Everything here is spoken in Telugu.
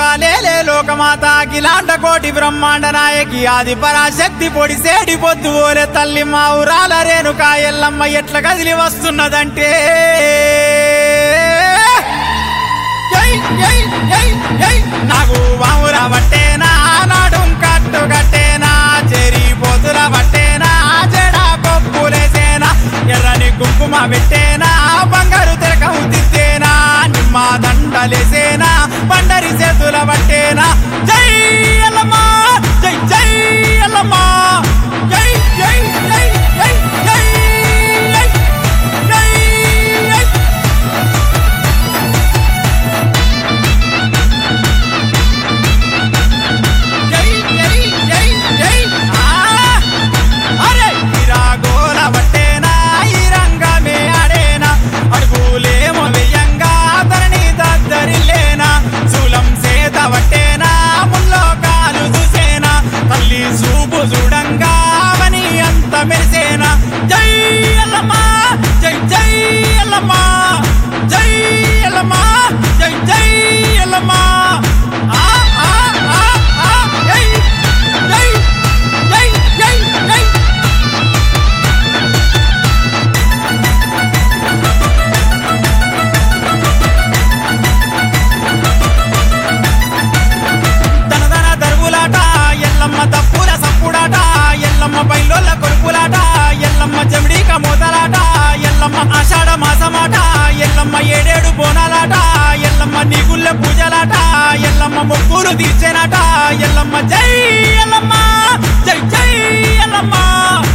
లోకాలేలే లోకమాత అఖిలాండ కోటి బ్రహ్మాండ నాయకి ఆది పరాశక్తి పొడి సేడి పొద్దు ఓలే తల్లి మా ఊరాల రేణుకా ఎల్లమ్మ ఎట్ల కదిలి వస్తున్నదంటే జై జై జై జై నాకు వాముర బట్టేనా నాడు కట్టు కట్టేనా చెరి పోతుల బట్టేనా జడ కొప్పులేసేనా ఎర్రని కుంకుమ పెట్టేనా బంగారు తిరకం తిత్తేనా నిమ్మ దండలేసేనా బండరి చేతుల బట్టేనా జై ఎల్లమ్మా జై జై ఎల్లమ్మా జై జై జై జై జై జై జై జై జై జై జై జై ఆ అరే ఇరాగోల బట్టేనా ఈ రంగమే ఆడేనా అడుగులేమో వెయ్యంగా ధరణి దద్దరిల్లేనా శూలం సేత బట్టేనా ముల్లో కాలు చూసేనా తల్లి చూపు చూడంగా అవని అంత మెరిసేనా జై ఎల్లమ్మా జై జై ఎల్లమ్మా జై ఎల్లమ్మా జై జై ఎల్లమ్మా ఆ ఆ ఆ ఆ జై జై జై జై జై దనదన దరువులాట ఎల్లమ్మ తప్పుల సప్పుడాట ఎల్లమ్మ బయలుల కొడుకులాట ఎల్లమ్మ జమిడిక మోతలాట ఎల్లమ్మ ఆషాఢ మాసమాట ఎల్లమ్మ ఏడేడు బోనాలాట ఎల్లమ్మ నీగుళ్ళ పూజలాట ఎల్లమ్మ మొక్కులు తీర్చేనాట ఎల్లమ్మ జై ఎల్లమ్మ జై జై ఎల్లమ్మ